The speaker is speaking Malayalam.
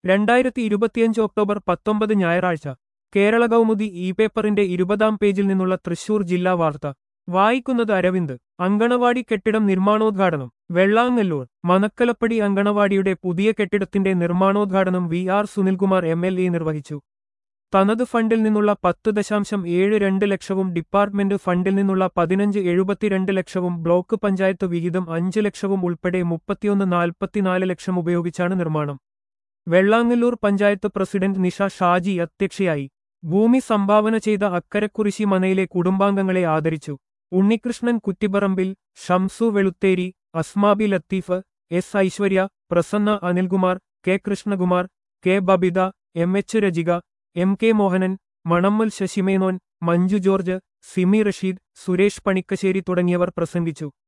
രണ്ടായിരത്തി ഇരുപത്തിയഞ്ച് ഒക്ടോബർ പത്തൊമ്പത് ഞായറാഴ്ച കേരള കൗമുദി ഇ പേപ്പറിന്റെ ഇരുപതാം പേജിൽ നിന്നുള്ള തൃശൂർ ജില്ലാ വാർത്ത വായിക്കുന്നത് അരവിന്ദ് അങ്കണവാടി കെട്ടിടം നിർമ്മാണോദ്ഘാടനം വെള്ളാങ്ങല്ലൂർ മനക്കലപ്പടി അങ്കണവാടിയുടെ പുതിയ കെട്ടിടത്തിന്റെ നിർമ്മാണോദ്ഘാടനം V R Sunilkumar M L A നിർവഹിച്ചു തനത് ഫണ്ടിൽ നിന്നുള്ള പത്ത് ദശാംശം ഏഴ് രണ്ട് ലക്ഷവും ഡിപ്പാർട്ട്മെന്റ് ഫണ്ടിൽ നിന്നുള്ള പതിനഞ്ച് എഴുപത്തിരണ്ട് ലക്ഷവും ബ്ലോക്ക് പഞ്ചായത്ത് വിഹിതം അഞ്ച് ലക്ഷവും ഉൾപ്പെടെ മുപ്പത്തിയൊന്ന് നാൽപ്പത്തിനാല് ലക്ഷം ഉപയോഗിച്ചാണ് നിർമ്മാണം വെള്ളാങ്ങല്ലൂർ പഞ്ചായത്ത് പ്രസിഡന്റ് നിഷ ഷാജി അധ്യക്ഷയായി ഭൂമി സംഭാവന ചെയ്ത അക്കരക്കുറിശി മനയിലെ കുടുംബാംഗങ്ങളെ ആദരിച്ചു Unnikrishnan Kuttiparambil Shamsu Velutheri Asmabi Latheef S Aishwarya Prasanna Anilkumar K Krishnakumar K Babitha M H Rajika M K Mohanan Manammal Sasimenon Manju George Simi Rasheed Suresh Panikkassery തുടങ്ങിയവർ പ്രസംഗിച്ചു